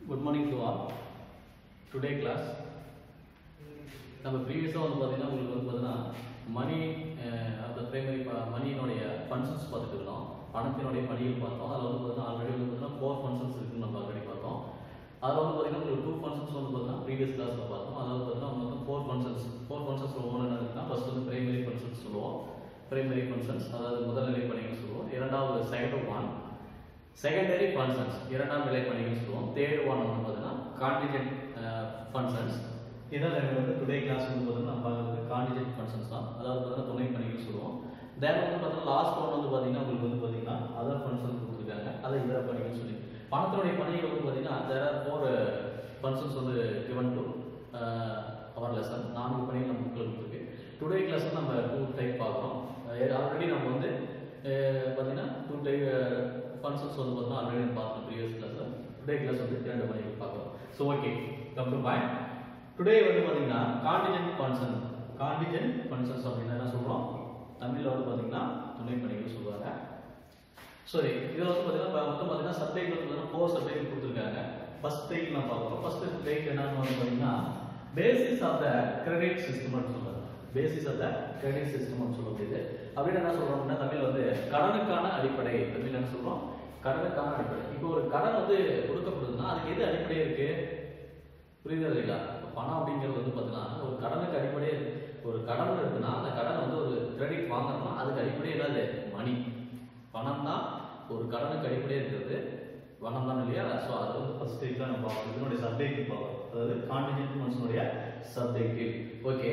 Good morning to all today class நம்ம ப்ரீவியஸாக வந்து பார்த்தீங்கன்னா உங்களுக்கு வந்து பார்த்தீங்கன்னா மணி அந்த பிரைமரி மணியினுடைய ஃபங்க்ஷன்ஸ் பார்த்துட்டு இருந்தோம் பணத்தினுடைய பணிகள் பார்த்தோம் அதில் வந்து பார்த்தீங்கன்னா ஆல்ரெடி வந்து பார்த்தீங்கன்னா ஃபோர் ஃபங்க்ஷன்ஸ் இருக்குன்னு நம்ம ஆல்ரெடி பார்த்தோம் அதில் வந்து பார்த்தீங்கன்னா உங்களுக்கு டூ ஃபங்க்ஷன்ஸ் வந்து பார்த்தீங்கன்னா ப்ரீவியஸ் கிளாஸில் பார்த்தோம் அதாவது பார்த்தீங்கன்னா மொத்தம் ஃபோர் ஃபங்க்ஷன்ஸ் ஃபோர் ஃபங்க்ஷன்ஸ் ஒவ்வொன்று என்ன இருக்குன்னா ஃபர்ஸ்ட் வந்து பிரைமரி ஃபங்க்ஷன்ஸ் சொல்லுவோம் பிரைமரி ஃபங்க்ஷன்ஸ் அதாவது முதல்நிலை பணிகள் சொல்லுவோம் இரண்டாவது செகண்ட் ஒன் செகண்டரி ஃபங்க்ஷன்ஸ் இரண்டாம் நிலை பணிகள் சொல்லுவோம் தேர்ட் ஒன் வந்து பார்த்தீங்கன்னா கான்டிஜென்ட் ஃபங்க்ஷன்ஸ் இதான் நம்ம வந்து டுடே கிளாஸ் வந்து பார்த்தீங்கன்னா நம்ம பார்க்குறது கான்டிஜென்ட் ஃபங்க்ஷன்ஸ் தான் அதாவது பார்த்தீங்கன்னா துணை பணிகள் சொல்லுவோம் தென் வந்து பார்த்தீங்கன்னா லாஸ்ட் ஒன் வந்து பார்த்தீங்கன்னா உங்களுக்கு வந்து பார்த்தீங்கன்னா அதர் ஃபங்க்ஷன்ஸ் கொடுத்துருக்காங்க அதை இதர பணிகள் சொல்லி பணத்தினுடைய பணிகள் வந்து பார்த்தீங்கன்னா தேர் ஆர் ஃபோர் ஃபங்க்ஷன்ஸ் வந்து given to அவர் லெசன் நான்கு பணிகள் நம்ம புக்கில் கொடுத்துருக்கு டுடே கிளாஸ் நம்ம டூ டைப் பார்க்குறோம் ஆல்ரெடி நம்ம வந்து அஹ், பார்த்தீங்கன்னா டூ டைப் ஃபங்க்ஷன்ஸ் வந்து பார்த்தீங்கன்னா ஆல்ரெடி பார்த்தோம் ப்ரீவியஸ் கிளாஸில் டுடே கிளாஸ் வந்து இரண்டு மணிக்கு பார்க்குறோம் so okay come to point today வந்து பார்த்தீங்கன்னா காண்டிஜென்ட் ஃபங்க்ஷன் காண்டிஜென்ட் ஃபங்க்ஷன்ஸ் அப்படின்னா என்ன சொல்கிறோம் தமிழில் வந்து பார்த்தீங்கன்னா துணை பணிகள் சொல்லுவாங்க சரி இதில் வந்து பார்த்தீங்கன்னா இப்ப மொத்தம் பார்த்தீங்கன்னா சப்டைட் வந்து பார்த்தீங்கன்னா ஃபோர் சப்டைட் கொடுத்துருக்காங்க ஃபர்ஸ்ட் டைட் நான் பார்க்குறோம் ஃபர்ஸ்ட் டைட் என்னன்னு வந்து பார்த்தீங்கன்னா பேசிஸ் ஆஃப் த கிரெடிட் சிஸ்டம்னு சொல்லுவாங்க பேசிஸ் ஆஃப் த கிரெடிட் சிஸ்டம்னு சொல்ல முடியுது அப்படின்னு என்ன சொல்றோம்னா தமிழ் வந்து கடனுக்கான அடிப்படை தமிழ் என்ன சொல்றோம் கடனுக்கான அடிப்படை இப்போ ஒரு கடன் வந்து கொடுக்கப்படுதுன்னா அதுக்கு எது அடிப்படை இருக்கு புரியுதா இல்லைங்களா இப்ப பணம் அப்படிங்கிறது வந்து பார்த்தீங்கன்னா ஒரு கடனுக்கு அடிப்படையே ஒரு கடன் இருக்குன்னா அந்த கடன் வந்து ஒரு கிரெடிட் வாங்கணும்னா அதுக்கு அடிப்படை என்னது மணி பணம் தான் ஒரு கடனுக்கு அடிப்படையே இருக்கிறது பணம் தான் இல்லையா ஸோ அது வந்து ஃபர்ஸ்ட் ஸ்டேஜ் நம்ம பார்க்கணும் இதனுடைய சப்ஜெக்டிவ் பார்க்கணும் அதாவது கான்டிஜென்ட் மனுஷனுடைய subjective okay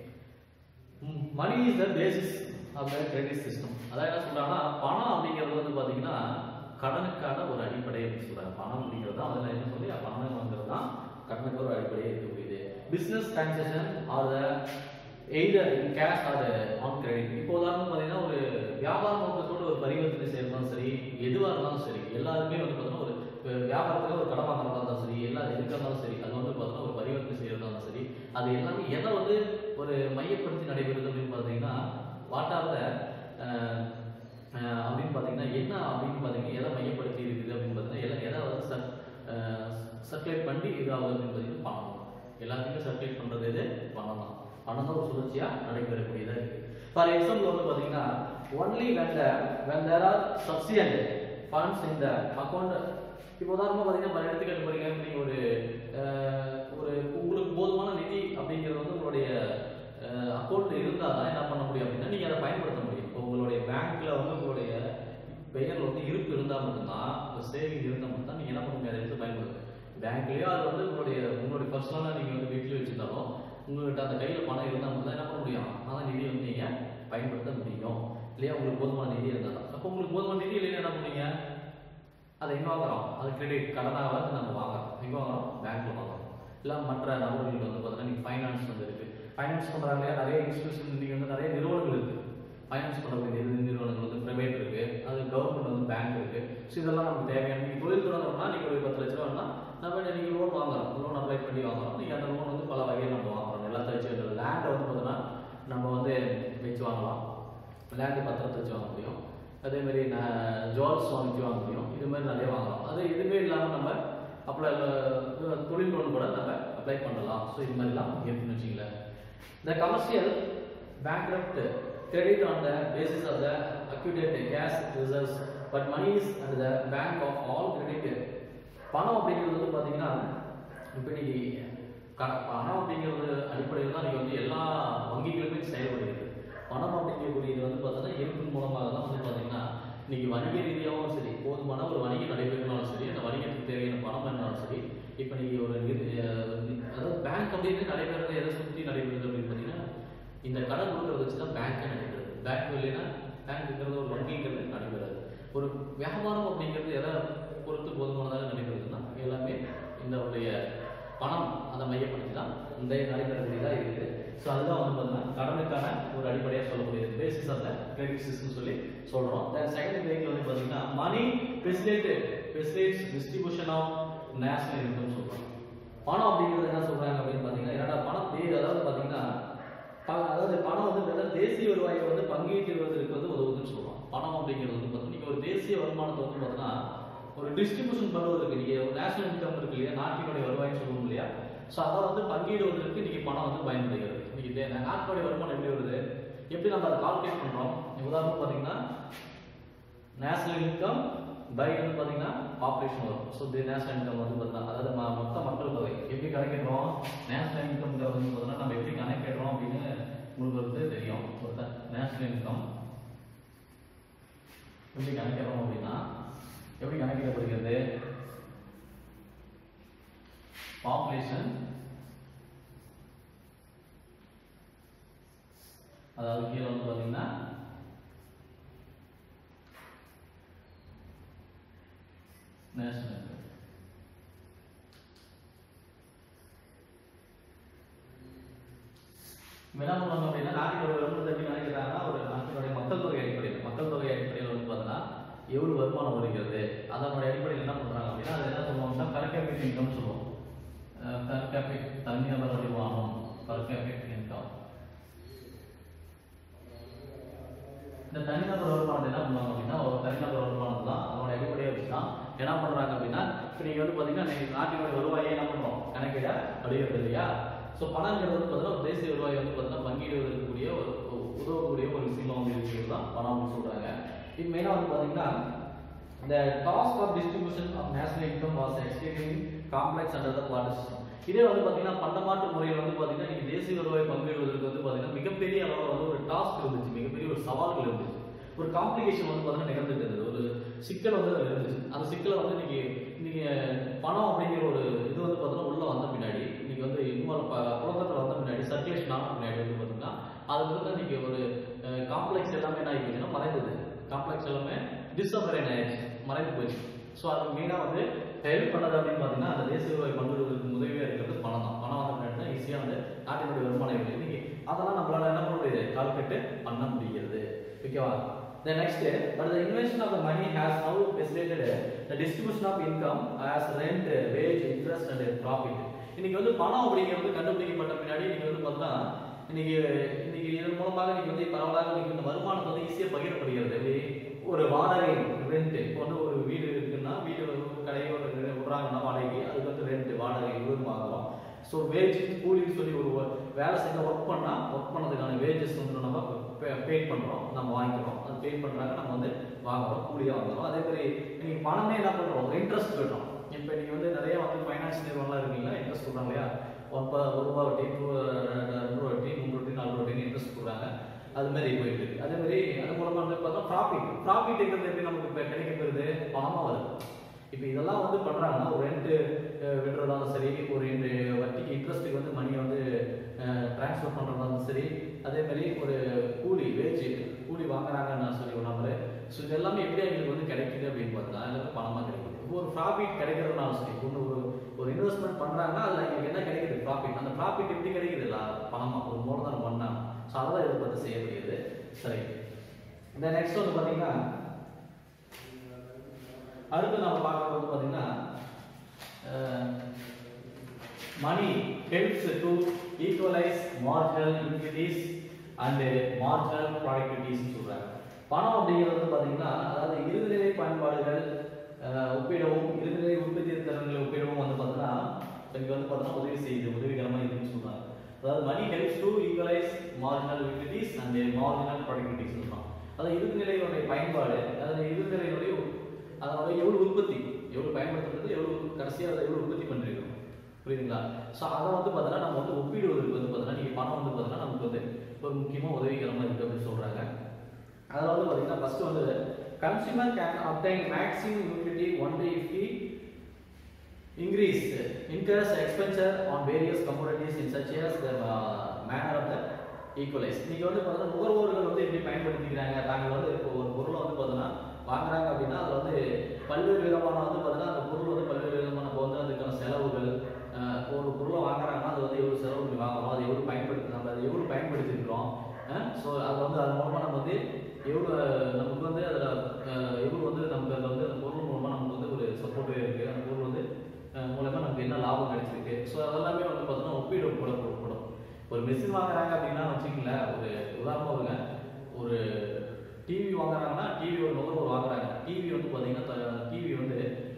money is the basis of the credit system அதாவது என்ன சொல்றாங்கன்னா பணம் அப்படிங்கிறது வந்து பார்த்தீங்கன்னா கடனுக்கான ஒரு அடிப்படை அப்படின்னு சொல்றாங்க பணம் அப்படிங்கிறது தான் அதில் என்ன சொல்லி பணம் வாங்குறது தான் கடனுக்கு ஒரு அடிப்படையே இருக்கக்கூடியது business transaction are the either in cash or on credit இப்போ உதாரணம் பார்த்தீங்கன்னா ஒரு வியாபார நோக்கத்தோடு ஒரு பரிவர்த்தனை செய்யறதும் சரி எதுவாக இருந்தாலும் சரி எல்லாருமே வந்து பார்த்தீங்கன்னா ஒரு இப்ப வியாபாரத்தில் ஒரு கடன் வாங்குறதா இருந்தாலும் சரி எல்லா எதுக்காக இருந்தாலும் சரி அது வந்து பார்த்தீங்கன்னா ஒரு பரிவர்த்தனை செய்யறதா இருந்தாலும் சரி அது எல்லாமே எதை வந்து ஒரு மையப்படுத்தி நடைபெறுது அப்படின்னு பார்த்தீங்கன்னா வாட் ஆர் த அப்படின்னு பார்த்தீங்கன்னா என்ன அப்படின்னு பார்த்தீங்கன்னா எதை மையப்படுத்தி இருக்குது அப்படின்னு பார்த்தீங்கன்னா எல்லாம் எதை வந்து சர் சர்க்குலேட் பண்ணி இதாகுது அப்படின்னு பார்த்தீங்கன்னா பணம் எல்லாத்தையுமே சர்க்குலேட் பண்ணுறது எது பணம் தான் பணம் தான் ஒரு சுழற்சியாக நடைபெறக்கூடியதாக இருக்குது ஃபார் எக்ஸாம்பிள் வந்து பார்த்தீங்கன்னா only when the when there are sufficient funds in the account இப்போ உதாரணமாக பார்த்தீங்கன்னா பல எடுத்துக்காட்டு போறீங்க நீங்கள் ஒரு அஹ், ஒரு உங்களுக்கு போதுமான நிதி அப்படிங்கிறது வந்து உங்களுடைய அக்கௌண்ட் இருந்தால் தான் என்ன பண்ண முடியும் அப்படின்னா நீங்கள் அதை பயன்படுத்த முடியும் இப்போ உங்களுடைய பேங்க்ல வந்து உங்களுடைய பெயர்ல வந்து இருப்பு இருந்தால் மட்டும்தான் சேவிங் இருந்தால் மட்டும்தான் நீங்கள் என்ன பண்ண முடியாது எடுத்து பயன்படுத்தும் பேங்க்லயோ அது வந்து உங்களுடைய உங்களுடைய பர்சனலாக நீங்கள் வந்து வீட்லயே வச்சிருந்தாலும் உங்கள்கிட்ட அந்த கையில் பணம் இருந்தால் மட்டும் தான் என்ன பண்ண முடியும் அந்த நிதி வந்து நீங்கள் பயன்படுத்த முடியும் இல்லையா உங்களுக்கு போதுமான நிதி இருந்தால் தான் அப்போ உங்களுக்கு போதுமான நிதி இல்லைன்னா என்ன பண்ணுவீங்க அதை எங்கே வாங்குறோம் அது கிரெடிட் கடனாக வந்து நம்ம வாங்குறோம் எங்கே வாங்குறோம் பேங்க்ல வாங்குறோம் இல்லை மற்ற நபர்களுக்கு வந்து பார்த்தீங்கன்னா நீங்கள் ஃபைனான்ஸ் வந்து இருக்கு ஃபைனான்ஸ் பண்ணுறாங்க நிறைய இன்ஸ்டியூஷன் நீங்கள் வந்து நிறைய நிறுவனங்கள் இருக்கு ஃபைனான்ஸ் பண்ணக்கூடிய நிறு- நிறுவனங்கள் வந்து ப்ரைவேட் இருக்கு அது கவர்மெண்ட் வந்து பேங்க் இருக்கு ஸோ இதெல்லாம் நமக்கு தேவையான நீங்கள் தொழில் தொடங்கணும்னா நீங்கள் ஒரு பத்து லட்ச ரூபானா நம்ம நீங்கள் லோன் வாங்குறோம் லோன் அப்ளை பண்ணி வாங்குறோம் நீங்கள் அந்த லோன் வந்து பல வகையில் நம்ம வாங்குறோம் நிலத்தை வச்சு லேண்டை வந்து பார்த்தீங்கன்னா நம்ம வந்து வச்சு வாங்கலாம் லேண்டு பத்திரத்தை வச்சு வாங்க முடியும் அதே மாதிரி ஜுவல்ஸ் வாங்கி வாங்க முடியும் இது மாதிரி நிறைய வாங்கலாம் அது எதுவுமே இல்லாமல் நம்ம அப்ளை தொழில் லோன் கூட நம்ம அப்ளை பண்ணலாம் ஸோ இது மாதிரிலாம் இருக்குன்னு வச்சுங்களேன் The commercial bankrupt credit on the basis of the accumulated cash reserves, but money is at the bank of all credit. பணம் அப்படிங்கிறது வந்து பார்த்தீங்கன்னா இப்போ நீங்க க- பணம் அப்படிங்கிறது அடிப்படையில் தான் நீங்கள் வந்து எல்லா வங்கிகளுமே செயல்படுகிறது பணம் அப்படிங்கக்கூடியது வந்து பார்த்தீங்கன்னா இருப்பின் மூலமாக தான் வந்து பார்த்தீங்கன்னா இன்னைக்கு வணிக ரீதியாகவும் சரி போதுமான ஒரு வணிகம் நடைபெறனாலும் சரி அந்த வணிகத்துக்கு தேவையான பணம் என்னாலும் சரி இப்போ நீங்கள் ஒரு நிதி- அஹ் நி- அதாவது பேங்க் அப்படின்னு நடைபெறது எதை சுற்றி நடைபெறுது அப்படின்னு பார்த்தீங்கன்னா இந்த கடன் கொடுக்கறத வச்சு தான் பேங்க்கே நடைபெறுது பேங்க் இல்லைன்னா பேங்க்ங்கிறது ஒரு வங்கிங்கிறது நடைபெறாது ஒரு வியாபாரம் அப்படிங்கிறது எதை பொறுத்து போதுமானதாக நடைபெறுதுன்னா எல்லாமே இந்த உடைய பணம் அதை மையப்படுத்தி தான் இந்த நடைபெறக்கூடியதாக இருக்குது ஸோ அதுதான் வந்து பார்த்தீங்கன்னா கடனுக்கான ஒரு அடிப்படையாக சொல்லக்கூடியது basis of the credit system சொல்லி சொல்கிறோம் செகண்ட் பேங்க்ல வந்து பார்த்தீங்கன்னா money facilitate facilitates distribution of national income சொல்கிறோம் பணம் அப்படிங்கிறது என்ன சொல்றாங்க அப்படின்னு பார்த்தீங்கன்னா என்னடா பணம் தே அதாவது பார்த்தீங்கன்னா ப- அதாவது பணம் வந்து பார்த்தீங்கன்னா தேசிய வருவாயை வந்து பங்கீட்டுவதற்கு வந்து உதவுதுன்னு சொல்றோம் பணம் அப்படிங்கிறது வந்து பார்த்தீங்கன்னா நீங்க ஒரு தேசிய வருமானத்தை வந்து பார்த்தீங்கன்னா ஒரு டிஸ்ட்ரிபியூஷன் பண்ணுவதற்கு நீங்க நேஷனல் இன்கம் இருக்கு இல்லையா நாட்டினுடைய வருவாய்ன்னு சொல்லுவோம் இல்லையா ஸோ அதை வந்து பங்கீடுவதற்கு இன்னைக்கு பணம் வந்து பயன்படுகிறது இன்னைக்கு தே- நாட்டினுடைய வருமானம் எப்படி வருது எப்படி நம்ம அதை கால்குலேட் பண்றோம் உதாரணம் பார்த்தீங்கன்னா நேஷனல் இன்கம் பை வந்து பார்த்தீங்கன்னா பாப்புலேஷன் வரும் ஸோ தி நேஷனல் இன்கம் வந்து பார்த்தீங்கன்னா அதாவது ம- மொத்த மக்கள் தொகை எப்படி கணக்கிடுறோம் நேஷனல் இன்கம் வந்து பார்த்தீங்கன்னா நம்ம எப்படி கணக்கிடுறோம் அப்படின்னு உங்களுக்கு வந்து தெரியும் நேஷனல் இன்கம் எப்படி கணக்கிடுறோம் அப்படின்னா எப்படி கணக்கிடப்படுகிறது பாப்புலேஷன் அதாவது கீழே வந்து பார்த்தீங்கன்னா நேஷனல் இன்கம் இப்ப என்ன பண்ணுவாங்க அப்படின்னா நாட்டினுடைய வருமானத்தை எப்படி கணக்கிட்டாங்கன்னா ஒரு நாட்டினுடைய மக்கள் தொகை அடிப்படையில் மக்கள் தொகை அடிப்படையில் வந்து பார்த்தீங்கன்னா எவ்வளவு வருமானம் வருகிறது அதனுடைய அடிப்படையில் என்ன பண்றாங்க அப்படின்னா அது என்ன சொல்லுவாங்கன்னா per capita income சொல்லுவோம் per capita தனிநபர் வருமானம் per capita income இந்த தனிநபர் வருமானத்தை என்ன பண்ணுவாங்க அப்படின்னா ஒரு தனிநபர் வருமானம் தான் அதோட அடிப்படையை வச்சு தான் என்ன பண்றாங்க அப்படின்னா இப்போ நீங்க வந்து பாத்தீங்கன்னா நீங்க நாட்டினுடைய வருவாயை என்ன பண்றோம் கணக்கிட முடிகிறது இல்லையா ஸோ பணங்கிறது வந்து பார்த்தீங்கன்னா ஒரு தேசிய வருவாயை வந்து பார்த்தீங்கன்னா பங்கீடுவதற்குரிய ஒரு ஒரு உதவக்கூடிய ஒரு விஷயமா வந்து இருக்கிறது தான் பணம்னு சொல்றாங்க இது மெயினாக வந்து பாத்தீங்கன்னா the cost of distribution of national income was extremely complex under the quota system இதே வந்து பாத்தீங்கன்னா பண்டமாற்று முறையில் வந்து பாத்தீங்கன்னா நீங்க தேசிய வருவாய் பங்கிடுவதற்கு வந்து பாத்தீங்கன்னா மிகப்பெரிய அளவில் வந்து ஒரு டாஸ்க் இருந்துச்சு மிகப்பெரிய ஒரு சவால்கள் இருந்துச்சு ஒரு காம்ப்ளிகேஷன் வந்து பாத்தீங்கன்னா நிகழ்ந்துட்டு இருந்தது ஒரு சிக்கல் வந்து அதுல இருந்துச்சு அந்த சிக்கலை வந்து நீங்க நீங்க பணம் அப்படிங்கிற ஒரு இது வந்து பாத்தீங்கன்னா உள்ள வந்த பின்னாடி நீங்க வந்து இன்வால்வ் புழக்கத்தில் வந்த பின்னாடி சர்க்குலேஷன் ஆன பின்னாடி வந்து பாத்தீங்கன்னா அதுல இருந்து நீங்க ஒரு காம்ப்ளெக்ஸ் எல்லாமே என்ன ஆகிடுச்சுன்னா மறைந்தது காம்ப்ளெக்ஸ் எல்லாமே டிஸ்அப்பரேட் ஆயிடுச்சு மறைந்து போயிடுச்சு ஸோ அது மெயினாக வந்து ஹெல்ப் பண்ணது அப்படின்னு பார்த்தீங்கன்னா அந்த தேசிய வருவாய் பங்குவதற்கு உதவியாக இருக்கிறது பணம் தான் பணம் வந்து அப்படின்னா ஈஸியாக வந்து நாட்டினுடைய வருமானம் இல்லை இன்னைக்கு அதெல்லாம் நம்மளால என்ன பண்ண முடியுது கால்குலேட் பண்ண முடிகிறது ஓகேவா The next, but the invention of the money has now facilitated the distribution of income as rent, wage, interest and profit. இன்னைக்கு வந்து பணம் அப்படிங்கிறது கண்டுபிடிக்கப்பட்ட பின்னாடி நீங்க வந்து பார்த்தா இன்னைக்கு இன்னைக்கு இதன் மூலமாக நீங்க வந்து பரவலாக நீங்க இந்த வருமானம் வந்து ஈஸியாக பகிரப்படுகிறது எப்படி ஒரு வாடகை ரெண்ட் இப்போ வந்து ஒரு வீடு இருக்குன்னா வீடு ஒரு கடையை ஒரு விடுறாங்கன்னா வாடகைக்கு அதுக்கு வந்து ரெண்ட் வாடகை இவ்வளவு வாங்குறோம் ஸோ வேஜ் கூலின்னு சொல்லி ஒரு wo- வேலை செஞ்ச ஒர்க் பண்ணா ஒர்க் பண்ணதுக்கான வேஜஸ் வந்து நம்ம பெயிட் பண்றோம் நம்ம வாங்கிக்கிறோம் அது பெயிட் பண்றாங்க நம்ம வந்து வாங்குறோம் கூலியா வாங்குறோம் அதே மாதிரி நீங்க பணமே என்ன பண்றோம் இன்ட்ரெஸ்ட் கட்டுறோம் இப்போ நீங்க வந்து நிறைய வந்து ஃபைனான்ஸ் நிறுவனம்லாம் இருக்கீங்களா இன்ட்ரெஸ்ட் கொடுக்குறாங்க இல்லையா ஒன் ப- ஒரு ரூபா வட்டி டூ ரெண்டு ரூபா வட்டி மூணு வட்டி நாலு வட்டி இன்ட்ரெஸ்ட் கொடுக்குறாங்க அது மாதிரி போயிட்டு இருக்கு அதே மாதிரி அது மூலமா வந்து பார்த்தா ப்ராஃபிட் ப்ராஃபிட்ங்கிறது எப்படி நமக்கு இப்போ கிடைக்க போயிருது பணமா வருது இப்போ இதெல்லாம் வந்து பண்றாங்கன்னா ஒரு ரெண்ட் விடுறதாலும் சரி ஒரு இந்த வட்டிக்கு இன்ட்ரெஸ்ட்டுக்கு வந்து மணியை வந்து ட்ரான்ஸ்ஃபர் பண்றதாலும் சரி அதே மாதிரி ஒரு கூலி வேஜ் கூலி வாங்குறாங்கன்னு நான் சொல்லி ஒரு நம்பர் ஸோ இது எல்லாமே எப்படி எங்களுக்கு வந்து கிடைக்குது அப்படின்னு பார்த்தா எல்லாமே பணமா கிடைக்குது இப்போ ஒரு ப்ராஃபிட் கிடைக்கிறதுனாலும் சரி ஒன்று ஒரு ஒரு இன்வெஸ்ட்மெண்ட் பண்றாங்கன்னா அதுல எங்களுக்கு என்ன கிடைக்குது ப்ராஃபிட் அந்த ப்ராஃபிட் எப்படி கிடைக்குது இல்ல பணமா ஒரு மூலதனம் பண்ணா ஸோ அதான் இதை பற்றி செய்யப்படுகிறது சரி இந்த நெக்ஸ்ட் வந்து பார்த்தீங்கன்னா அடுத்து நம்ம பார்க்க வந்து பார்த்தீங்கன்னா money helps to equalise marginal unities and marginal productivities சொல்றாங்க பணம் அப்படிங்கிறது வந்து பார்த்தீங்கன்னா அதாவது இறுதிநிலை பயன்பாடுகள் அஹ், ஒப்பிடவும் இறுதிநிலை உற்பத்தி திறன்களை ஒப்பிடவும் வந்து பார்த்தீங்கன்னா இங்க வந்து பார்த்தீங்கன்னா உதவி செய்யுது உதவிகரமாக இருக்குன்னு சொல்றாங்க அதாவது money helps to equalise marginal unities and marginal productivities சொல்றாங்க அதாவது இறுதிநிலையினுடைய பயன்பாடு அதாவது இறுதிநிலையினுடைய அதோட எவ்வளவு உற்பத்தி எவ்வளவு பயன்படுத்துறது எவ்வளவு கடைசியா அதை எவ்வளவு உற்பத்தி பண்ணிருக்கோம் புரியுதுங்களா ஸோ அதை வந்து பார்த்தீங்கன்னா நம்ம வந்து ஒப்பிடுவதற்கு வந்து பார்த்தீங்கன்னா நீங்கள் பணம் வந்து பார்த்தீங்கன்னா நமக்கு வந்து ஒரு முக்கியமாக உதவிகரமாக இருக்குது அப்படின்னு சொல்கிறாங்க அதில் வந்து பார்த்தீங்கன்னா ஃபர்ஸ்ட் வந்து consumer can obtain maximum utility only if he increase incurs expenditure on various commodities in such as the uh, manner of the equalize நீங்க வந்து பார்த்தீங்கன்னா நுகர்வோர்கள் வந்து எப்படி பயன்படுத்திக்கிறாங்க தாங்கள் வந்து இப்போ ஒரு பொருளை வந்து பார்த்தீங்கன்னா வாங்குறாங்க அப்படின்னா அதுல வந்து பல்வேறு விதமான வந்து பார்த்தீங்கன்னா அந்த பொருள் வந்து பல்வேறு விதமான இப்போ வந்து அதுக்கான செலவுகள் அஹ், ஒரு பொருளை வாங்குறாங்கன்னா அது வந்து எவ்வளவு செலவு பண்ணி வாங்குறோம் அது எவ்வளவு பயன்படுத்தி நம்ம அதை எவ்வளவு பயன்படுத்திருக்கிறோம் ஸோ அது வந்து அது மூலமா நம்ம வந்து எவ்வளோ நமக்கு வந்து அதில் எவ்வளோ வந்து நமக்கு அதில் வந்து அந்த பொருள் மூலமா நமக்கு வந்து ஒரு சப்போர்ட்டிவ் இருக்கு அந்த பொருள் வந்து அஹ், மூலமா நமக்கு என்ன லாபம் கிடைச்சிருக்கு ஸோ அதெல்லாமே வந்து பார்த்தீங்கன்னா ஒப்பீடு கூட கொடுக்கப்படும் ஒரு மிஷின் வாங்குறாங்க அப்படின்னா வச்சுக்கங்களேன் ஒரு உதாரணமாக வருங்க ஒரு டிவி வாங்குறாங்கன்னா டிவி ஒரு நுகர்வோர் வாங்குறாங்க டிவி வந்து பார்த்தீங்கன்னா டிவி வந்து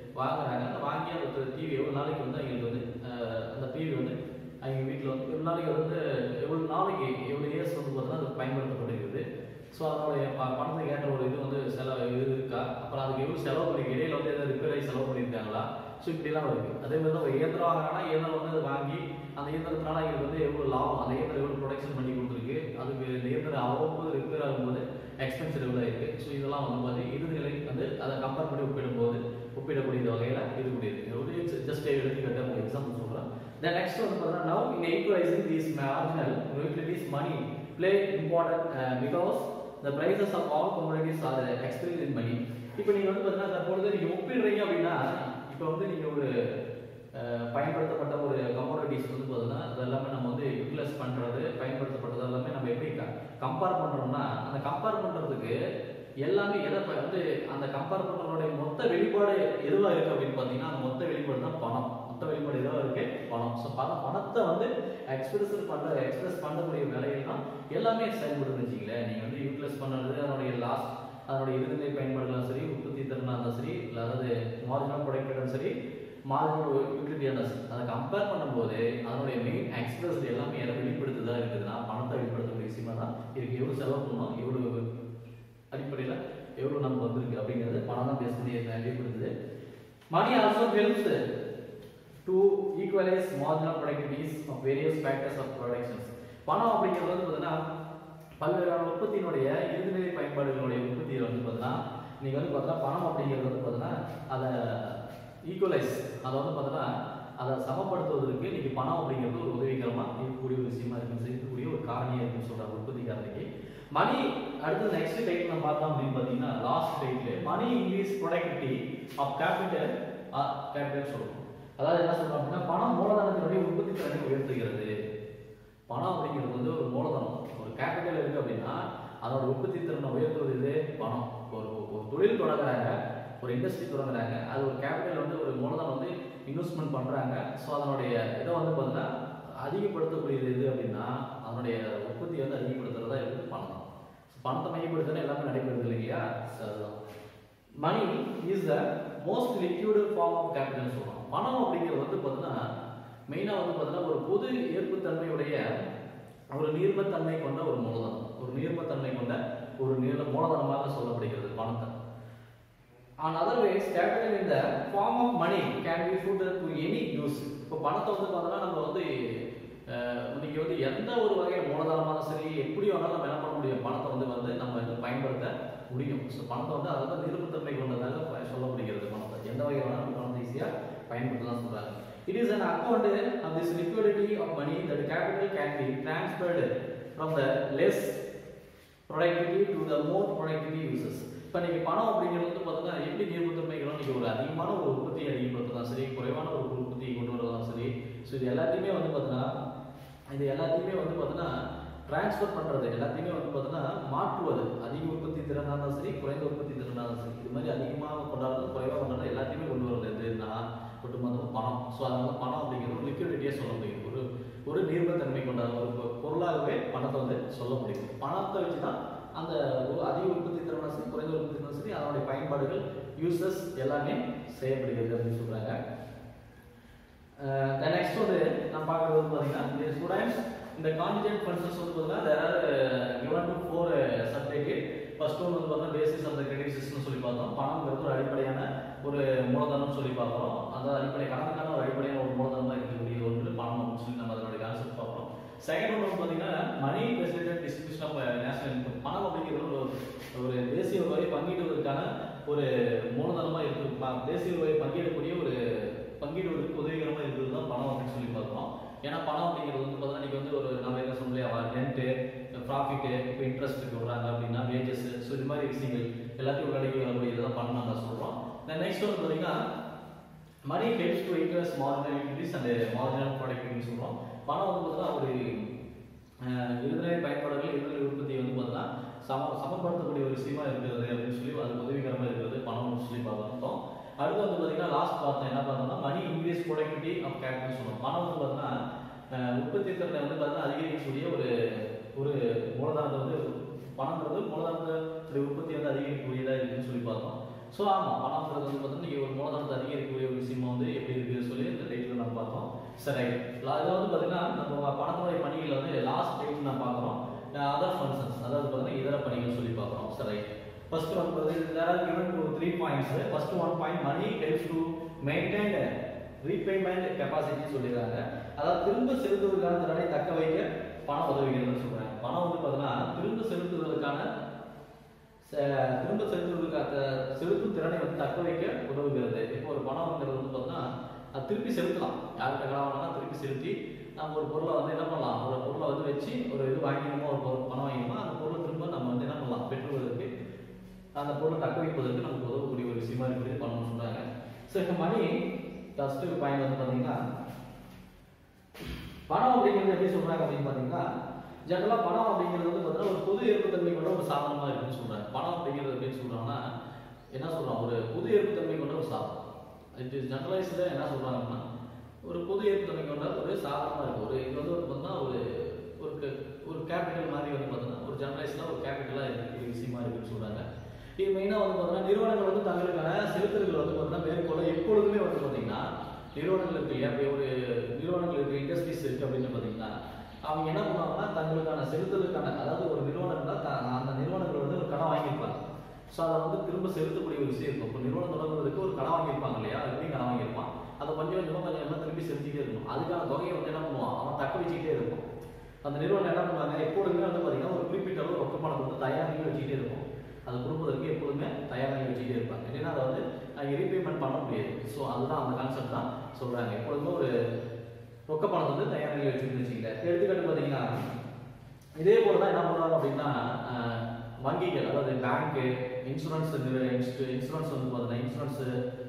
வண்டியில் ஏதாவது ரிப்பேர் ஆகி செலவு பண்ணியிருக்காங்களா ஸோ இப்படிலாம் இருக்கு அதே மாதிரி தான் ஒரு இயந்திரம் வாங்கினா இயந்திரம் வந்து அதை வாங்கி அந்த இயந்திரத்தினால இது வந்து எவ்வளோ லாபம் அந்த இயந்திரம் எவ்வளோ ப்ரொடக்ஷன் பண்ணி கொடுத்துருக்கு அதுக்கு இந்த இயந்திரம் அவ்வப்போது ரிப்பேர் ஆகும்போது எக்ஸ்பென்ஸ் எவ்வளோ இருக்கு ஸோ இதெல்லாம் வந்து பார்த்து இறுதிநிலை வந்து அதை கம்பேர் பண்ணி ஒப்பிடும்போது ஒப்பிடக்கூடிய வகையில் இருக்கக்கூடியது ஒரு ஜஸ்ட் எடுத்துக்கிட்ட ஒரு எக்ஸாம்பிள் சொல்கிறேன் தென் நெக்ஸ்ட் வந்து பார்த்தீங்கன்னா now in equalising these marginal utilities money play important because the prices of all commodities are expressed in money இப்போ நீங்க வந்து பார்த்தீங்கன்னா தற்பொழுது நீங்க ஒப்பிடுறீங்க அப்படின்னா இப்போ வந்து நீங்க ஒரு அஹ், பயன்படுத்தப்பட்ட ஒரு கமோடிட்டிஸ் வந்து பார்த்தீங்கன்னா அது எல்லாமே நம்ம வந்து யூட்டிலைஸ் பண்றது பயன்படுத்தப்பட்டது எல்லாமே நம்ம எப்படி கம்பேர் பண்றோம்னா அந்த கம்பேர் பண்றதுக்கு எல்லாமே எதை ப- வந்து அந்த கம்பேர் பண்றதோடைய மொத்த வெளிப்பாடு எதுவா இருக்கு அப்படின்னு பார்த்தீங்கன்னா அந்த மொத்த வெளிப்பாடு தான் பணம் மொத்த வெளிப்பாடு எதுவா இருக்கு பணம் ஸோ பணம் பணத்தை வந்து எக்ஸ்பிரஸ் பண்ற எக்ஸ்பிரஸ் பண்ணக்கூடிய வேலைகள் தான் எல்லாமே செயல்படுதுன்னு வச்சுங்களேன் நீங்க வந்து யூட்டிலைஸ் பண்ணுறது அதனுடைய லாஸ் அதனுடைய இறுதிநிலை பயன்பாடுகளும் சரி உற்பத்தி திறனாக இருந்தாலும் சரி இல்லை அதாவது மார்ஜினல் ப்ராடக்டும் சரி மார்ஜினல் யூட்டிலிட்டியாக இருந்தாலும் சரி அதை கம்பேர் பண்ணும்போது அதனுடைய மெயின் எக்ஸ்பிரஸ் எல்லாமே எதை வெளிப்படுத்துதா இருக்குதுன்னா பணத்தை வெளிப்படுத்தக்கூடிய விஷயமா தான் இருக்கு எவ்வளோ செலவு பண்ணணும் எவ்வளோ அடிப்படையில் எவ்வளோ நமக்கு வந்திருக்கு அப்படிங்கிறது பணம் தான் பேச வெளிப்படுத்துது money also helps to equalise marginal productivities of various factors of productions பணம் அப்படிங்கிறது வந்து பார்த்தீங்கன்னா பல்வேறான உற்பத்தியினுடைய இறுதிநிலை பயன்பாடுகளுடைய உற்பத்தியை வந்து பார்த்தீங்கன்னா நீங்க வந்து பார்த்தீங்கன்னா பணம் அப்படிங்கிறது வந்து பார்த்தீங்கன்னா அதை ஈக்குவலைஸ் அதை வந்து பார்த்தீங்கன்னா அதை சமப்படுத்துவதற்கு இன்னைக்கு பணம் அப்படிங்கிறது ஒரு உதவிகரமா இருக்கக்கூடிய ஒரு விஷயமா இருக்கு இருக்கக்கூடிய ஒரு காரணியா இருக்குன்னு சொல்றாங்க உற்பத்தி காரணிக்கு மணி அடுத்து நெக்ஸ்ட் டைப் நம்ம பார்த்தோம் அப்படின்னு பார்த்தீங்கன்னா லாஸ்ட் டைப்ல money increase productivity of capital capital சொல்றோம் அதாவது என்ன சொல்றோம் அப்படின்னா பணம் மூலதனத்தினுடைய உற்பத்தி திறனை உயர்த்துகிறது பணம் அப்படிங்கிறது வந்து ஒரு மூலதனம் ஒரு கேபிட்டல் இருக்கு அப்படின்னா அதோட உற்பத்தி திறனை உயர்த்துவது இது பணம் ஒரு ஒரு தொழில் தொடங்குறாங்க ஒரு இண்டஸ்ட்ரி தொடங்குறாங்க அது ஒரு கேபிட்டல் வந்து ஒரு மூலதனம் வந்து இன்வெஸ்ட்மெண்ட் பண்றாங்க ஸோ அதனுடைய இதை வந்து பார்த்தீங்கன்னா அதிகப்படுத்தக்கூடியது எது அப்படின்னா அதனுடைய உற்பத்தியை வந்து அதிகப்படுத்துறதா இருக்குது பணம் தான் So, பணத்தை மையப்படுத்தினா எல்லாமே நடைபெறுது இல்லையா So, அதுதான் money is the most liquid form of capital சொல்றோம் பணம் அப்படிங்கிறது வந்து பார்த்தீங்கன்னா மெயினாக வந்து பார்த்தீங்கன்னா ஒரு பொது ஏற்புத்தன்மையுடைய ஒரு நீர்மத்தன்மை கொண்ட ஒரு மூலதனம் ஒரு நீர்மத்தன்மை கொண்ட ஒரு நீள மூலதனமாக சொல்லப்படுகிறது பணத்தை on otherwise capital in the form of money can be put to any use இப்போ பணத்தை வந்து பார்த்தோம்னா நம்ம வந்து அஹ், இன்னைக்கு வந்து எந்த ஒரு வகை மூலதனமான சரி எப்படி வேணாலும் நம்ம என்ன பண்ண முடியும் பணத்தை வந்து வந்து நம்ம வந்து பயன்படுத்த முடியும் ஸோ பணத்தை வந்து அதாவது நிருபத்தன்மை கொண்டதாக ப- சொல்லப்படுகிறது பணத்தை எந்த வகை வேணாலும் நம்ம பணத்தை ஈஸியாக பயன்படுத்தலாம் சொல்றாங்க it is an account of this liquidity of money that capital can be transferred from the less productivity to the more productivity uses இப்போ நீங்கள் பணம் அப்படிங்கிறது வந்து பார்த்தீங்கன்னா எப்படி நீர்மத்தன்மைகளும் நீங்கள் ஒரு அதிகமான ஒரு உற்பத்தியை அதிகப்படுத்தலாம் சரி குறைவான ஒரு உற்பத்தியை கொண்டு வரலாம் சரி ஸோ இது எல்லாத்தையுமே வந்து பார்த்தீங்கன்னா இது எல்லாத்தையுமே வந்து பார்த்தீங்கன்னா ட்ரான்ஸ்ஃபர் பண்ணுறது எல்லாத்தையுமே வந்து பார்த்தீங்கன்னா மாற்றுவது அதிக உற்பத்தி திறனாக இருந்தாலும் சரி குறைந்த உற்பத்தி திறனாக இருந்தாலும் சரி இது மாதிரி அதிகமாக கொண்டாடுறது குறைவாக கொண்டாடுறது எல்லாத்தையுமே கொண்டு வரது எதுனா ஒட்டுமொத்தமாக பணம் ஸோ அதனால பணம் அப்படிங்கிறது ஒரு லிக்விடிட்டியாக சொல்ல முடியும் ஒரு ஒரு நீர்மத்தன்மை கொண்ட ஒரு பொ- பொருளாகவே பணத்தை வந்து சொல்ல முடியும் பணத்தை வச்சு தான் அந்த ஒரு அதிக உற்பத்தி திறனும் சரி குறைந்த உற்பத்தி திறனும் சரி அதனுடைய பயன்பாடுகள் யூசஸ் எல்லாமே செய்யப்படுகிறது அப்படின்னு சொல்றாங்க நெக்ஸ்ட் வந்து நான் பார்க்கறது வந்து பார்த்தீங்கன்னா ஸ்டூடெண்ட்ஸ் இந்த கான்டிஜென்ட் ஃபங்க்ஷன்ஸ் வந்து பார்த்தீங்கன்னா there are given to four subject first one வந்து பார்த்தீங்கன்னா basis of the credit system சொல்லி பார்த்தோம் பணம்ங்கிறது ஒரு அடிப்படையான ஒரு மூலதனம் சொல்லி பார்க்குறோம் அந்த அடிப்படை கணக்குக்கான ஒரு அடிப்படையான ஒரு மூலதனமாக இருக்கக்கூடிய ஒன்று பணம் அப்படின்னு சொல்லி நம்ம அதனுடைய கான்செப்ட் பார்க்குறோம் செகண்ட் ஒன் வந்து பார்த்தீங்கன்னா money facilitated distribution of national income பணம் அப்படிங்கிறது ஒரு ஒரு தேசிய வரை பங்கீடுவதற்கான ஒரு மூலதனமாக இருக்கு ப- தேசிய வரை பங்கீடக்கூடிய ஒரு பங்கீடுவதற்கு உதவிகரமாக இருக்கிறது தான் பணம் அப்படின்னு சொல்லி பார்க்குறோம் ஏன்னா பணம் அப்படிங்கிறது வந்து பார்த்தீங்கன்னா இன்னைக்கு வந்து ஒரு நம்ம என்ன சொல்ல ரெண்ட்டு ப்ராஃபிட்டு இப்போ இன்ட்ரெஸ்ட்டுக்கு விடுறாங்க அப்படின்னா வேஜஸ் ஸோ இது மாதிரி விஷயங்கள் எல்லாத்தையும் உள்ளடக்கி வரக்கூடியது தான் பணம் நம்ம சொல்கிறோம் நெக்ஸ்ட் வந்து பார்த்தீங்கன்னா money helps to increase marginal utilities and marginal productivity சொல்றோம் பணம் வந்து பார்த்தீங்கன்னா ஒரு அஹ், இருநிலை பயன்பாடுகள் இருநிலை உற்பத்தி வந்து பார்த்தீங்கன்னா சம சமப்படுத்தக்கூடிய ஒரு விஷயமா இருக்கிறது அப்படின்னு சொல்லி அது உதவிகரமா இருக்கிறது பணம்னு சொல்லி பார்த்தோம் அடுத்து வந்து பார்த்தீங்கன்னா லாஸ்ட் பார்த்தோம் என்ன பார்த்தோம்னா money increase productivity of capital சொல்றோம் பணம் வந்து பார்த்தீங்கன்னா அஹ், உற்பத்தி திறனை வந்து பார்த்தீங்கன்னா அதிகரிக்கக்கூடிய ஒரு ஒரு மூலதனத்தை வந்து பணங்கிறது மூலதனத்துடைய உற்பத்தி வந்து அதிகரிக்கக்கூடியதா இருக்குன்னு சொல்லி பார்த்தோம் ஸோ ஆமாம் பணம்ன்றது வந்து பார்த்தீங்கன்னா நீங்கள் ஒரு மூலதனத்தை அதிகரிக்கக்கூடிய ஒரு விஷயமா வந்து எப்படி இருக்குன்னு சொல்லி இந்த டைட்டில் நம்ம பார்த்தோம் சரி இதில் வந்து பார்த்தீங்கன்னா நம்ம பணத்தினுடைய பணிகள் வந்து லாஸ்ட் டைட்டில் நான் பார்க்குறோம் அதர் ஃபங்க்ஷன்ஸ் அதாவது பார்த்தீங்கன்னா இதர பணிகள் சொல்லி பார்க்குறோம் சரி ஃபர்ஸ்ட் வந்து பார்த்தீங்கன்னா given to three three points first one point money helps to maintain repayment capacity சொல்லிடுறாங்க அதாவது திரும்ப செலுத்துவதற்கான திறனை தக்க வைக்க பணம் உதவுகிறதுன்னு சொல்றாங்க பணம் வந்து பார்த்தீங்கன்னா திரும்ப செலுத்துவதற்கான ச- திரும்ப செலுத்துவதற்கான செலுத்தும் திறனை வந்து தக்க வைக்க உதவுகிறது இப்போ ஒரு பணம்ங்கிறது வந்து பார்த்தீங்கன்னா அது திருப்பி செலுத்தலாம் யார்கிட்ட கடன் வாங்கினா திருப்பி செலுத்தி நம்ம ஒரு பொருளை வந்து என்ன பண்ணலாம் ஒரு பொருளை வந்து வச்சு ஒரு இது வாங்கினோமோ ஒரு பொருள் பணம் வாங்கினோமோ அந்த பொருளை திரும்ப நம்ம வந்து என்ன பண்ணலாம் பெற்றுவதற்கு அந்த பொருளை தக்க வைப்பதற்கு நமக்கு உதவக்கூடிய ஒரு விஷயமா இருக்குது பணம்னு சொல்றாங்க ஸோ இப்போ மணி ஃபர்ஸ்ட் பாயிண்ட் வந்து பார்த்தீங்கன்னா பணம் அப்படிங்கிறது எப்படி சொல்றாங்க அப்படின்னு பார்த்தீங்கன்னா ஜெனரலாக பணம் அப்படிங்கிறது வந்து பார்த்தீங்கன்னா ஒரு பொது ஏற்புத்தன்மை கொண்ட ஒரு சாதனமாக இருக்குன்னு சொல்றாங்க பணம் அப்படிங்கிறது எப்படின்னு சொல்றாங்கன்னா என்ன சொல்றோம் ஒரு பொது ஏற்புத்தன்மை கொண்ட ஒரு சாதனம் இட் இஸ் ஜெனரலைஸ்ல என்ன சொல்றாங்கன்னா ஒரு பொது ஏற்புத்தன்மை கொண்ட ஒரு சாதனமாக இருக்கு ஒரு இது வந்து பார்த்தீங்கன்னா ஒரு ஒரு க- ஒரு கேபிட்டல் மாதிரி வந்து பார்த்தீங்கன்னா ஒரு ஜெனரலைஸ்ல ஒரு கேபிட்டலாக இருக்கக்கூடிய விஷயமா இருக்குன்னு சொல்றாங்க இது மெயினாக வந்து பார்த்தீங்கன்னா நிறுவனங்கள் வந்து தங்களுக்கான செலுத்தல்கள் வந்து பார்த்தீங்கன்னா மேற்கொள்ள எப்பொழுதுமே வந்து பார்த்தீங்கன்னா நிறுவனங்கள் இருக்கு இல்லையா இப்போ ஒரு நிறுவனங்கள் இருக்கு இண்டஸ்ட்ரீஸ் இருக்கு அப்படின்னு பார்த்தீங்கன்னா அவங்க என்ன பண்ணுவாங்கன்னா தங்களுக்கான செலுத்தலுக்கான அதாவது ஒரு நிறுவனம்னா த- அந்த நிறுவனங்கள் வந்து ஒரு கடன் வாங்கியிருப்பாங்க ஸோ அதை வந்து திரும்ப செலுத்தக்கூடிய ஒரு விஷயம் இருக்கும் இப்போ நிறுவனம் தொடங்குறதுக்கு ஒரு கடன் வாங்கியிருப்பாங்க இல்லையா அதுலேயும் கடன் வாங்கியிருப்பான் அதை கொஞ்சம் கொஞ்சமாக கொஞ்சம் கொஞ்சமாக திருப்பி செலுத்திட்டே இருக்கும் அதுக்கான தொகையை வந்து என்ன பண்ணுவான் அவன் தக்க வச்சுக்கிட்டே இருக்கும் அந்த நிறுவனம் என்ன பண்ணுவாங்க எப்பொழுதுமே வந்து பார்த்தீங்கன்னா ஒரு குறிப்பிட்ட அளவு ரொக்க பணம் வந்து தயாரிக்க வச்சுக்கிட்டே இருக்கும் அது கொடுப்பதற்கு எப்பொழுதுமே தயாராகி வச்சுக்கிட்டே இருப்பாங்க இல்லைன்னா அதை வந்து ரீபேமெண்ட் பண்ண முடியாது ஸோ அதுதான் அந்த கான்செப்ட் தான் சொல்றாங்க எப்பொழுதுமே ஒரு ரொக்க பணம் வந்து தயாராகி வச்சுக்கிட்டு வச்சுக்கிட்ட எடுத்துக்காட்டு பார்த்தீங்கன்னா இதே போல தான் என்ன பண்ணுவாங்க அப்படின்னா அஹ், வங்கிகள் அதாவது பேங்க்கு இன்சூரன்ஸ் இன்சூரன்ஸ் வந்து பார்த்தீங்கன்னா இன்சூரன்ஸ்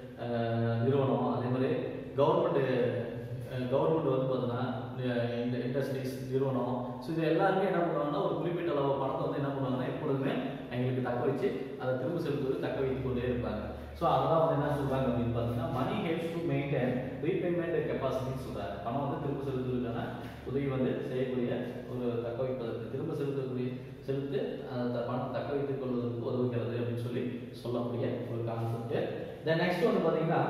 நிறுவனம் அதே மாதிரி கவர்மெண்ட் கவர்மெண்ட் வந்து பார்த்தீங்கன்னா அஹ், இந்த இண்டஸ்ட்ரீஸ் நிறுவனம் ஸோ இது எல்லாருமே என்ன பண்ணுவாங்கன்னா ஒரு குறிப்பிட்ட அளவு பணத்தை வந்து என்ன பண்ணுவாங்கன்னா எப்பொழுதுமே அவங்களுக்கு தக்க வச்சு அதை திரும்ப செலுத்துவது தக்க வைத்துக் கொண்டே இருப்பாங்க ஸோ அதெல்லாம் வந்து என்ன சொல்றாங்க அப்படின்னு பார்த்தீங்கன்னா money helps to maintain repayment கெப்பாசிட்டின்னு சொல்றாங்க பணம் வந்து திரும்ப செலுத்துவதற்கான உதவி வந்து செய்யக்கூடிய ஒரு தக்க வைப்பதற்கு திரும்ப செலுத்தக்கூடிய செலுத்து அந்த பணத்தை தக்க வைத்துக் கொள்வதற்கு உதவுகிறது அப்படின்னு சொல்லி சொல்லக்கூடிய ஒரு கான்செப்ட் தென் நெக்ஸ்ட் வந்து பார்த்தீங்கன்னா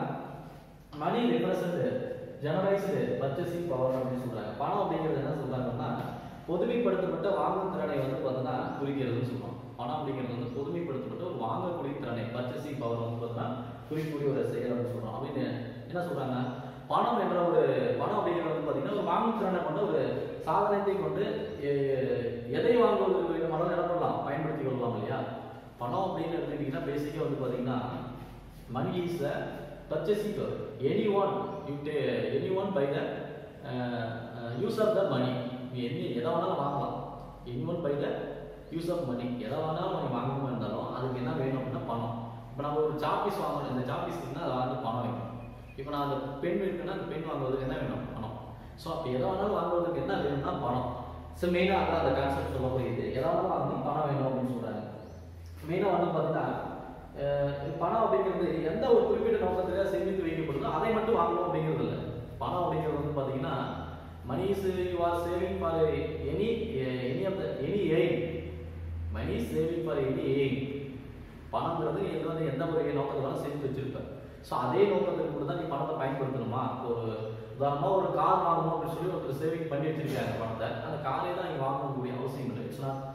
money represent generalised purchasing power அப்படின்னு சொல்றாங்க பணம் அப்படிங்கிறது என்ன சொல்றாங்கன்னா பொதுமைப்படுத்தப்பட்ட வாங்கும் திறனை வந்து பார்த்தீங்கன்னா குறிக்கிறதுன்னு சொல்றோம் பணம் அப்படிங்கிறது வந்து பொதுமைப்படுத்தப்பட்ட ஒரு வாங்கக்கூடிய திறனை பர்ச்சேசிங் பவர் வந்து பார்த்தீங்கன்னா குறிக்கக்கூடிய ஒரு செயல் அப்படின்னு சொல்றோம் அப்படின்னு என்ன சொல்றாங்க பணம் என்ற ஒரு பணம் அப்படிங்கிறது வந்து பார்த்தீங்கன்னா ஒரு வாங்கும் திறனை கொண்ட ஒரு சாதனத்தை கொண்டு எ- எதை வாங்குவதற்கு வேண்டுமானாலும் என்ன பண்ணலாம் பயன்படுத்தி கொள்ளலாம் இல்லையா பணம் அப்படின்னு எடுத்துக்கிட்டீங்கன்னா பேசிக்காக வந்து பார்த்தீங்கன்னா money is the purchasing power anyone you take anyone by the uh, uh, use of the money நீ என்ன எதை வேணாலும் வாங்கலாம் anyone by the use of money எதை வேணாலும் நீ வாங்கணுமா இருந்தாலும் அதுக்கு என்ன வேணும் அப்படின்னா பணம் இப்போ நம்ம ஒரு சாப்பீஸ் வாங்கணும் இந்த சாப்பீஸ் இருக்குன்னா அதை வாங்கி பணம் வேணும் இப்போ நான் அந்த பென் இருக்குன்னா அந்த பென் வாங்குவதற்கு என்ன வேணும் பணம் ஸோ அப்போ எதை வேணாலும் வாங்குவதற்கு என்ன வேணும்னா பணம் ஸோ மெயினாக அதான் அந்த கான்செப்ட் சொல்லப்படுகிறது எதை வேணாலும் வாங்கணும் பணம் வேணும் அப்படின்னு சொல்கிறாங்க மெயினாக வந்து பார்த்தீங்கன்னா அஹ் இது பணம் அப்படிங்கிறது எந்த ஒரு குறிப்பிட்ட நோக்கத்துக்காக சேமித்து வைக்கப்படுதோ அதை மட்டும் வாங்கணும் அப்படிங்கிறது இல்லை பணம் அப்படிங்கிறது வந்து பார்த்தீங்கன்னா money is you are saving for any any of the any aim money saving for any aim பணங்கிறது இது வந்து எந்த ஒரு நோக்கத்துக்காக சேர்த்து வச்சிருப்பேன் ஸோ அதே நோக்கத்துக்கு கூட தான் நீ பணத்தை பயன்படுத்தணுமா ஒரு உதாரணமாக ஒரு கார் வாங்கணும் அப்படின்னு சொல்லி ஒருத்தர் சேவிங் பண்ணி வச்சிருக்காங்க பணத்தை அந்த காரை தான் நீங்கள் வாங்கக்கூடிய அவசியம் இல்லை it's not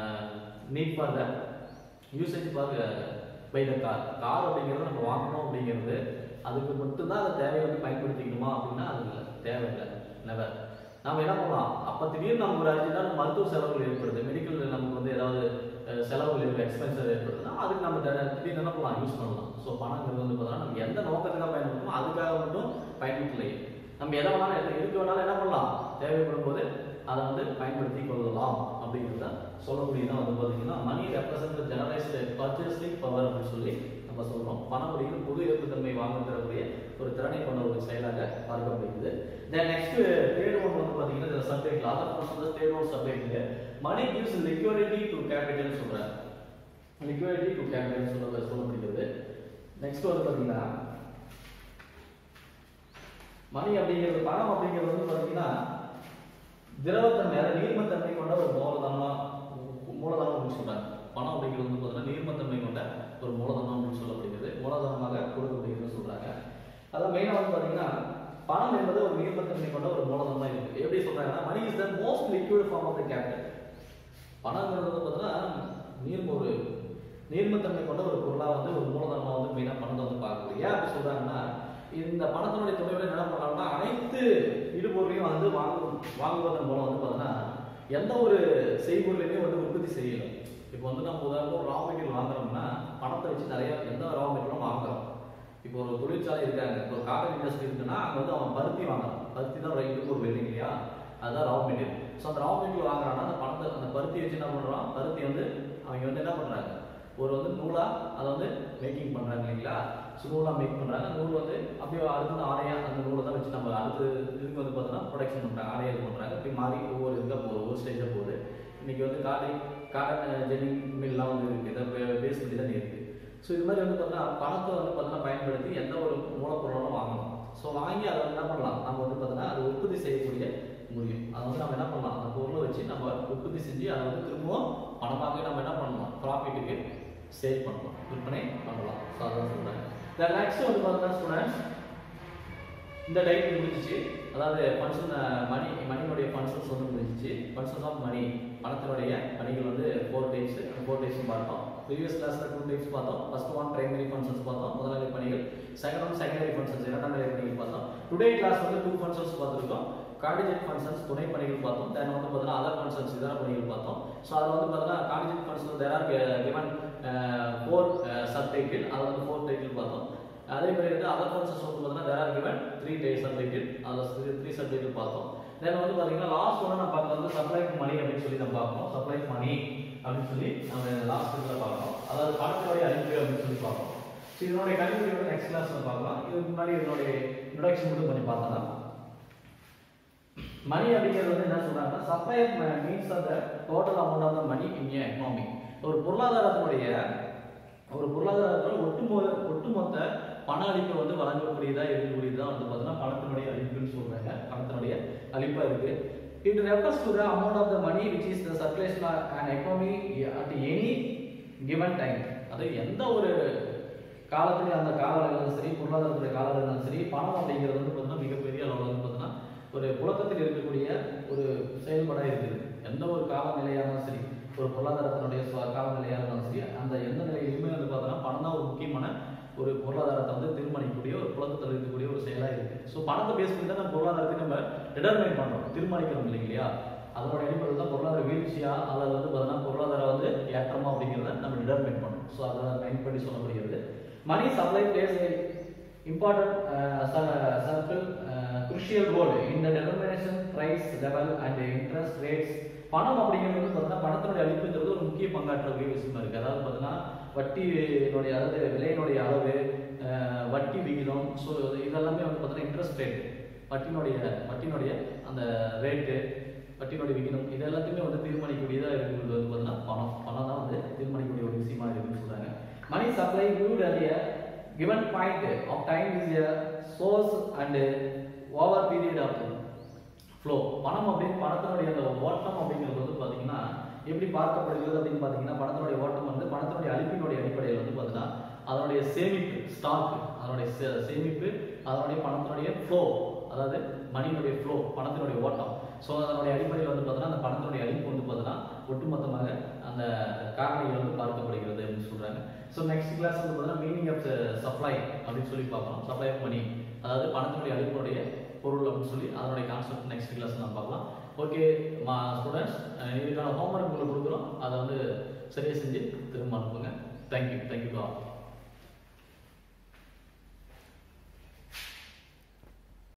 need for the usage for buy the car car அப்படிங்கிறது நம்ம வாங்கணும் அப்படிங்கிறது அதுக்கு மட்டும்தான் அதை தேவையை வந்து பயன்படுத்திக்கணுமா அப்படின்னா அது இல்லை தேவையில்லை நெவர் நம்ம என்ன பண்ணலாம் அப்போ திடீர்னு நமக்கு ஒரு அஞ்சு நாள் மருத்துவ செலவுகள் ஏற்படுது மெடிக்கல் நமக்கு வந்து ஏதாவது அஹ், செலவுகள் இருக்கு எக்ஸ்பென்சர் ஏற்படுதுன்னா அதுக்கு நம்ம த- திடீர்னு என்ன பண்ணலாம் யூஸ் பண்ணலாம் ஸோ பணங்கிறது வந்து பார்த்தோம்னா நம்ம எந்த நோக்கத்துக்காக பயன்படுத்தணுமோ அதுக்காக மட்டும் பயன்படுத்தலை நம்ம எதை வேணாலும் எது- எதுக்கு வேணாலும் என்ன பண்ணலாம் தேவைப்படும் போது அதை வந்து பயன்படுத்தி கொள்ளலாம் அப்படிங்கிறத சொல்லக்கூடியதான் வந்து பார்த்தீங்கன்னா money represent generalised purchasing power அப்படின்னு சொல்லி நம்ம சொல்றோம் பணம் அப்படிங்கிறது பொது ஏற்புத்தன்மை வாங்க தரக்கூடிய ஒரு திறனை கொண்ட ஒரு செயலாக பார்க்கப்படுகிறது தென் நெக்ஸ்ட் தேர்ட் ஒன் வந்து பார்த்தீங்கன்னா இந்த subject other person third one subject money gives liquidity to capital சொல்றாங்க லிக்விடிட்டி டு கேபிட்டல் சொல்ல சொல்லப்படுகிறது நெக்ஸ்ட் வந்து பார்த்தீங்கன்னா மணி அப்படிங்கிறது பணம் அப்படிங்கிறது வந்து பார்த்தீங்கன்னா திரவத்தன்மை அதாவது நீர்மத்தன்மை கொண்ட ஒரு மூலதனமா மூலதனம் அப்படின்னு சொல்றாங்க பணம் அப்படிங்கிறது வந்து பார்த்தீங்கன்னா நீர்மத்தன்மை கொண்ட ஒரு மூலதனம் அப்படின்னு சொல்லப்படுகிறது மூலதனமாக கொடுக்கப்படுகிறது சொல்றாங்க அதான் மெயினாக வந்து பார்த்தீங்கன்னா பணம் என்பது ஒரு நீர்மத்தன்மை கொண்ட ஒரு மூலதனமா இருக்கு எப்படி சொல்றாங்கன்னா money is the most liquid form of the capital பணங்கிறது வந்து பார்த்தீங்கன்னா நீர் ஒரு நீர்மத்தன்மை கொண்ட ஒரு பொருளா வந்து ஒரு மூலதனமா வந்து வாங்குவதன் மூலம் வந்து பார்த்தீங்கன்னா எந்த ஒரு செய்பொருளையுமே வந்து உற்பத்தி செய்யல இப்போ வந்து நம்ம உதாரணம் ஒரு ரா மெட்டீரியல் வாங்குறோம்னா பணத்தை வச்சு நிறைய எந்த ரா மெட்டீரியலும் வாங்குறோம் இப்போ ஒரு தொழிற்சாலை இருக்காங்க இப்போ ஒரு காட்டன் இண்டஸ்ட்ரி இருக்குன்னா அங்கே வந்து அவன் பருத்தி வாங்குறான் பருத்தி தான் ரைட்டுக்கு ஒரு வெல்டிங் இல்லையா அதுதான் ரா மெட்டீரியல் ஸோ அந்த ரா மெட்டீரியல் வாங்குறான்னா அந்த பணத்தை அந்த பருத்தி வச்சு என்ன பண்ணுறான் பருத்தி வந்து அவங்க வந்து என்ன பண்ணுறாங்க ஒரு வந்து நூலா அதை வந்து மேக்கிங் பண்ணுறாங்க இல்லைங்களா ஸோ நூலாக மேக் பண்ணுறாங்க அந்த நூல் வந்து அப்படியே அடுத்தது ஆடையாக அந்த நூலை தான் வச்சு நம்ம அடுத்து இதுக்கு வந்து பார்த்தோன்னா ப்ரொடக்ஷன் பண்ணுறாங்க ஆடையாக இது பண்ணுறாங்க இப்படி மாறி ஒவ்வொரு இதுக்காக போகுது ஒவ்வொரு ஸ்டேஜாக போகுது இன்னைக்கு வந்து காடை காட்டன் ஜெனிங் மில்லாம் வந்து இருக்குது இதை பேஸ் பண்ணி தான் இருக்குது ஸோ இது மாதிரி வந்து பார்த்தீங்கன்னா பணத்தை வந்து பார்த்தீங்கன்னா பயன்படுத்தி எந்த ஒரு மூலப்பொருளும் வாங்கணும் ஸோ வாங்கி அதை வந்து என்ன பண்ணலாம் நம்ம வந்து பார்த்தீங்கன்னா அதை உற்பத்தி செய்யக்கூடிய முடியும் அதை வந்து நம்ம என்ன பண்ணலாம் அந்த பொருளை வச்சு நம்ம உற்பத்தி செஞ்சு அதை வந்து திரும்பவும் பணமாக நம்ம என்ன பண்ணலாம் ப்ராஃபிட்டுக்கு சேல் பண்ணலாம் விற்பனை பண்ணலாம் ஸோ அதான் சொல்கிறேன் தென் நெக்ஸ்ட் வந்து பார்த்தீங்கன்னா ஸ்டூடெண்ட்ஸ் இந்த டைப் முடிஞ்சிச்சு அதாவது ஃபங்க்ஷன் மணி மணியினுடைய ஃபங்க்ஷன்ஸ் வந்து முடிஞ்சிச்சு ஃபங்க்ஷன்ஸ் ஆஃப் மணி பணத்தினுடைய மணிகள் வந்து ஃபோர் டைப்ஸ் ஃபோர் டைப்ஸ் பார்த்தோம் ப்ரீவியஸ் கிளாஸ்ல டூ டைப்ஸ் பார்த்தோம் ஃபர்ஸ்ட் ஒன் பிரைமரி ஃபங்க்ஷன்ஸ் பார்த்தோம் முதல்நிலை பணிகள் செகண்ட் ஒன் செகண்டரி ஃபங்க்ஷன்ஸ் இரண்டாம் நிலை பணிகள் பார்த்தோம் டுடே கிளாஸ் வந்து டூ ஃபங்க்ஷன்ஸ் பார்த்துருக்கோம் கார்டிஜெட் ஃபங்க்ஷன்ஸ் துணை பணிகள் பார்த்தோம் தென் வந்து பார்த்தீங்கன்னா அதர் ஃபங்க்ஷன்ஸ் இதர பணிகள் பார்த்தோம் ஸோ அதில் வந்து பார்த்தீங்கன்னா contingent function there are given four subtitle அதை வந்து ஃபோர் டைட்டில் பார்த்தோம் அதே மாதிரி வந்து அதர் ஃபங்க்ஷன்ஸ் வந்து பார்த்தீங்கன்னா தேர் ஆர் கிவன் த்ரீ டே சப் டைட்டில் அதில் த்ரீ சப் டைட்டில் பார்த்தோம் தென் வந்து பார்த்தீங்கன்னா லாஸ்ட் ஒன்று நம்ம பார்க்க வந்து சப்ளை மணி அப்படின்னு சொல்லி நம்ம பார்ப்போம் சப்ளை மணி அப்படின்னு சொல்லி நம்ம லாஸ்ட் இதில் பார்க்கணும் அதாவது பணத்தினுடைய அறிவு அப்படின்னு சொல்லி பார்ப்போம் ஸோ இதனுடைய கணிப்பொறி வந்து நெக்ஸ்ட் கிளாஸ்ல பார்க்கலாம் இதுக்கு முன்னாடி இதனுடைய இன்ட்ரடக்ஷன் மட்டும் கொஞ்சம் பார்த்தலாம் மணி அப்படிங்கிறது வந்து என்ன சொல்றாங்கன்னா சப்ளை மீன்ஸ் அந்த total amount of the money in economy ஒரு பொருளாதாரத்தினுடைய ஒரு பொருளாதாரத்தில் ஒட்டுமொத்த ஒட்டுமொத்த பண அளிப்பு வந்து வழங்கக்கூடியதா இருக்கக்கூடியதா வந்து பார்த்தீங்கன்னா பணத்தினுடைய அளிப்புன்னு சொல்றாங்க பணத்தினுடைய அளிப்பா இருக்கு it refers to the amount of the money which is the circulation and economy at any given time அது எந்த ஒரு காலத்துலேயும் அந்த கால இருந்தாலும் சரி பொருளாதாரத்துடைய காலம் இருந்தாலும் சரி பணம் அப்படிங்கிறது வந்து பார்த்தீங்கன்னா மிகப்பெரிய அளவில் வந்து பார்த்தீங்கன்னா ஒரு புழக்கத்தில் இருக்கக்கூடிய ஒரு செயல்பாடாக இருக்குது எந்த ஒரு காலநிலையாக இருந்தாலும் சரி ஒரு பொருளாதாரத்தினுடைய சுவ- காலநிலையாக இருந்தாலும் சரி அந்த எந்த நிலையிலுமே வந்து பார்த்தோன்னா பணம் தான் ஒரு முக்கியமான ஒரு பொருளாதாரத்தை வந்து தீர்மானிக்கக்கூடிய ஒரு புழக்கத்தில் இருக்கக்கூடிய ஒரு செயலாக இருக்கு ஸோ பணத்தை பேஸ் பண்ணி தான் நம்ம பொருளாதாரத்தை நம்ம டிடர்மைன் பண்ணுறோம் தீர்மானிக்கிறோம் இல்லைங்களா அதனோட அடிப்படையில் தான் பொருளாதார வீழ்ச்சியா அல்லது வந்து பார்த்தீங்கன்னா பொருளாதாரம் வந்து ஏற்றமா அப்படிங்கிறத நம்ம டிடர்மைன் பண்ணணும் ஸோ அதை மைண்ட் பண்ணி சொல்லப்படுகிறது money supply plays important uh, cir- circle uh, crucial role in the determination price level and interest rates பணம் அப்படிங்கிறது வந்து பார்த்தீங்கன்னா பணத்தினுடைய அளிப்புங்கிறது ஒரு முக்கிய பங்காற்றக்கூடிய விஷயமா இருக்கு அதாவது பார்த்தீங்கன்னா வட்டியினுடைய அதாவது விலையினுடைய அளவு அஹ், வட்டி விகிதம் ஸோ இதெல்லாமே வந்து பார்த்தீங்கன்னா இன்ட்ரெஸ்ட் ரேட் வட்டினுடைய வட்டினுடைய அந்த ரேட்டு வட்டினுடைய விகிதம் இது எல்லாத்தையுமே வந்து தீர்மானிக்கக்கூடியதாக இருக்கிறது வந்து பார்த்தீங்கன்னா பணம் பணம் தான் வந்து தீர்மானிக்கக்கூடிய ஒரு விஷயமா இருக்குன்னு சொல்றாங்க மணி சப்ளை வியூட் அரிய given point of time is a source and over period of flow பணம் அப்படின்னு பணத்தினுடைய அந்த ஓட்டம் அப்படிங்கிறது வந்து பார்த்தீங்கன்னா எப்படி பார்க்கப்படுகிறது அப்படின்னு பார்த்தீங்கன்னா பணத்தினுடைய ஓட்டம் வந்து பணத்தினுடைய அளிப்பினுடைய அடிப்படையில் வந்து பார்த்தீங்கன்னா அதனுடைய சேமிப்பு ஸ்டாக் அதனுடைய சே- சேமிப்பு அதனுடைய பணத்தினுடைய ஃப்ளோ அதாவது மணியினுடைய ஃப்ளோ பணத்தினுடைய ஓட்டம் ஸோ அதனுடைய அடிப்படையில் வந்து பார்த்தீங்கன்னா அந்த பணத்தினுடைய அளிப்பு வந்து பார்த்தீங்கன்னா ஒட்டுமொத்தமாக அந்த காரணிகள் வந்து பார்க்கப்படுகிறது அப்படின்னு சொல்றாங்க ஸோ நெக்ஸ்ட் கிளாஸ் வந்து பார்த்தீங்கன்னா மீனிங் ஆஃப் சப்ளை அப்படின்னு சொல்லி பார்க்கலாம் சப்ளை ஆஃப் மணி அதாவது பணத்தினுடைய அளிப்பினுடைய பொருள் அப்படின்னு சொல்லி அதனுடைய கான்செப்ட் நெக்ஸ்ட் கிளாஸ் நம்ம பார்க்கலாம் ஓகே மா ஸ்டூடெண்ட்ஸ் இதுக்கான ஹோம்ஒர்க் உங்களுக்கு கொடுக்குறோம் அதை வந்து சரியாக செஞ்சு திரும்ப அனுப்புங்க தேங்க்யூ தேங்க்யூ ஆல்